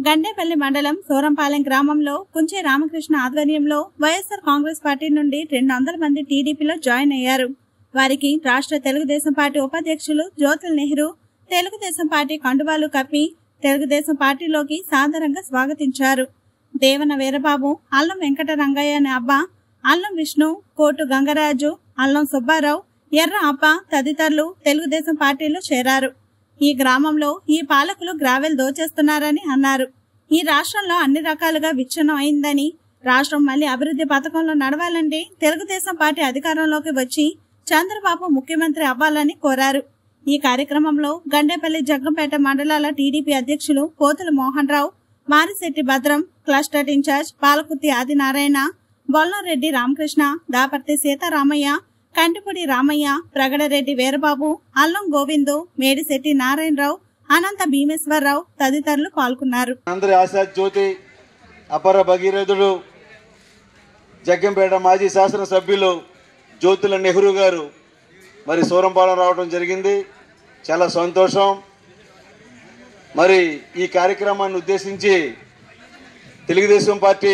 గండేపల్లి మండలం సోరంపాలెం గ్రామంలో కుంచే రామకృష్ణ ఆధ్వర్యంలో వైఎస్ఆర్ కాంగ్రెస్ పార్టీ నుండి రెండు వందల మంది టీడీపీలో జాయిన్ అయ్యారు వారికి రాష్ట్ర తెలుగుదేశం పార్టీ ఉపాధ్యక్షులు జ్యోతుల్ నెహ్రూ తెలుగుదేశం పార్టీ కండువాలు కప్పి తెలుగుదేశం పార్టీలోకి సాదరంగా స్వాగతించారు దేవన వీరబాబు అల్లం వెంకట రంగయ్య అనే అబ్బ అల్లం విష్ణు కోటు గంగరాజు అల్లం సుబ్బారావు ఎర్ర అప్ప తదితరులు తెలుగుదేశం పార్టీలో చేరారు ఈ గ్రామంలో ఈ పాలకులు గ్రావెల్ దోచేస్తున్నారని అన్నారు ఈ రాష్ట్రంలో అన్ని రకాలుగా విచ్ఛిన్నం అయిందని రాష్ట్రం మళ్లీ అభివృద్ధి పథకంలో నడవాలంటే తెలుగుదేశం పార్టీ అధికారంలోకి వచ్చి చంద్రబాబు ముఖ్యమంత్రి అవ్వాలని కోరారు ఈ కార్యక్రమంలో గండేపల్లి జగ్గంపేట మండలాల టీడీపీ అధ్యక్షులు పోతుల మోహన్ రావు మారిశెట్టి భద్రం క్లస్టర్ ఇన్ఛార్జ్ పాలకుర్తి ఆదినారాయణ బొల్లంరెడ్డి రామకృష్ణ దాపర్తి సీతారామయ్య కంటిపూడి రామయ్య ప్రగడరెడ్డి వీరబాబు అల్లం గోవిందు మేడిశెట్టి నారాయణరావు అనంత భీమేశ్వరరావు తదితరులు పాల్గొన్నారు అందరి ఆశా జ్యోతి అపర భగీరథుడు జగ్గంపేట మాజీ శాసనసభ్యులు జ్యోతుల నెహ్రూ గారు మరి సూరంపాలెం రావడం జరిగింది చాలా సంతోషం మరి ఈ కార్యక్రమాన్ని ఉద్దేశించి తెలుగుదేశం పార్టీ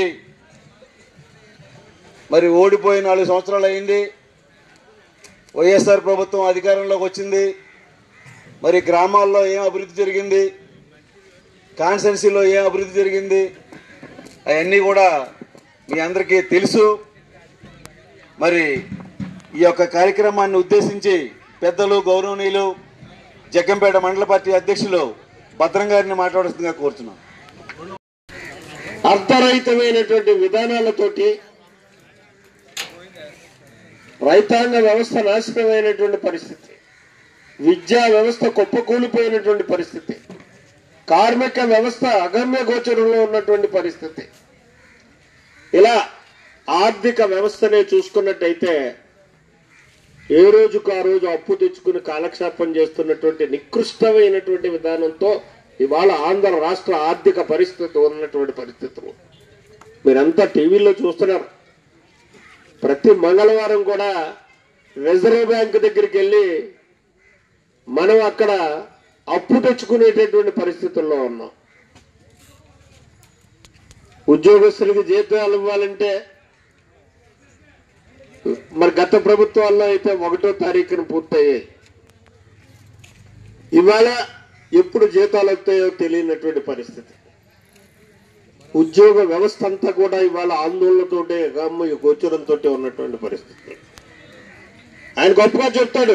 మరి ఓడిపోయి నాలుగు సంవత్సరాలు అయింది వైఎస్ఆర్ ప్రభుత్వం అధికారంలోకి వచ్చింది మరి గ్రామాల్లో ఏం అభివృద్ధి జరిగింది కాన్స్టెన్సీలో ఏం అభివృద్ధి జరిగింది అవన్నీ కూడా మీ అందరికీ తెలుసు మరి ఈ యొక్క కార్యక్రమాన్ని ఉద్దేశించి పెద్దలు గౌరవనీయులు జగ్గంపేట మండల పార్టీ అధ్యక్షులు భద్రం గారిని మాట్లాడుతుందిగా కోరుతున్నాం అర్థరహితమైనటువంటి విధానాలతోటి రైతాంగ వ్యవస్థ నాశనమైనటువంటి పరిస్థితి విద్యా వ్యవస్థ కుప్పకూలిపోయినటువంటి పరిస్థితి కార్మిక వ్యవస్థ అగమ్య గోచరంలో ఉన్నటువంటి పరిస్థితి ఇలా ఆర్థిక వ్యవస్థనే చూసుకున్నట్టయితే ఏ రోజుకు ఆ రోజు అప్పు తెచ్చుకుని కాలక్షేపం చేస్తున్నటువంటి నికృష్టమైనటువంటి విధానంతో ఇవాళ ఆంధ్ర రాష్ట్ర ఆర్థిక పరిస్థితి ఉన్నటువంటి పరిస్థితులు మీరంతా టీవీలో చూస్తున్నారు ప్రతి మంగళవారం కూడా రిజర్వ్ బ్యాంక్ దగ్గరికి వెళ్ళి మనం అక్కడ అప్పు తెచ్చుకునేటటువంటి పరిస్థితుల్లో ఉన్నాం ఉద్యోగస్తులకి జీతాలు ఇవ్వాలంటే మరి గత ప్రభుత్వాల్లో అయితే ఒకటో తారీఖున పూర్తయ్యాయి ఇవాళ ఎప్పుడు జీతాలు వస్తాయో తెలియనటువంటి పరిస్థితి ఉద్యోగ వ్యవస్థ అంతా కూడా ఇవాళ ఆందోళనతోటే గమ్ము గోచరంతో ఉన్నటువంటి పరిస్థితి ఆయన గొప్పగా చెప్తాడు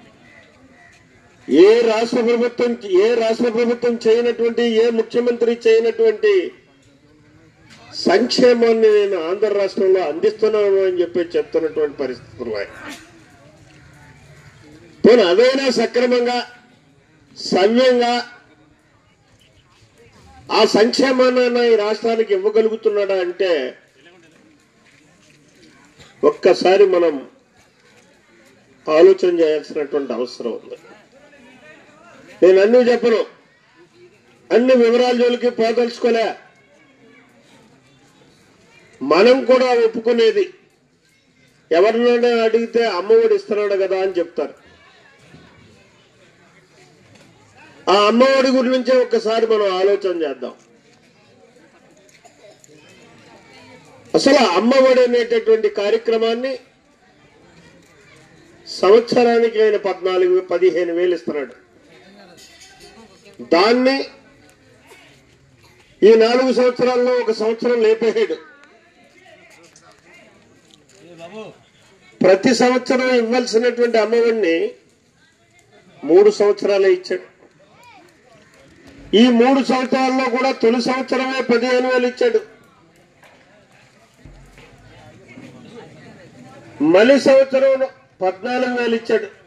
ఏ రాష్ట్ర ప్రభుత్వం ఏ రాష్ట్ర ప్రభుత్వం చేయనటువంటి ఏ ముఖ్యమంత్రి చేయనటువంటి సంక్షేమాన్ని నేను ఆంధ్ర రాష్ట్రంలో అందిస్తున్నాను అని చెప్పి చెప్తున్నటువంటి పరిస్థితులు ఆయన పోనీ అదైనా సక్రమంగా సవ్యంగా ఆ సంక్షేమాన్ని ఈ రాష్ట్రానికి ఇవ్వగలుగుతున్నాడా అంటే ఒక్కసారి మనం ఆలోచన చేయాల్సినటువంటి అవసరం ఉంది నేను అన్ని చెప్పను అన్ని వివరాల జోలికి పోదలుచుకోలే మనం కూడా ఒప్పుకునేది ఎవరినైనా అడిగితే అమ్మఒడి ఇస్తున్నాడు కదా అని చెప్తారు ఆ అమ్మఒడి గురించి ఒక్కసారి మనం ఆలోచన చేద్దాం అసలు అమ్మఒడి అనేటటువంటి కార్యక్రమాన్ని సంవత్సరానికి ఆయన పద్నాలుగు పదిహేను వేలు ఇస్తున్నాడు దాన్ని ఈ నాలుగు సంవత్సరాల్లో ఒక సంవత్సరం లేపేయాడు ప్రతి సంవత్సరం ఇవ్వాల్సినటువంటి అమ్మఒడిని మూడు సంవత్సరాలే ఇచ్చాడు ఈ మూడు సంవత్సరాల్లో కూడా తొలి సంవత్సరమే పదిహేను వేలు ఇచ్చాడు మలి సంవత్సరం పద్నాలుగు వేలు ఇచ్చాడు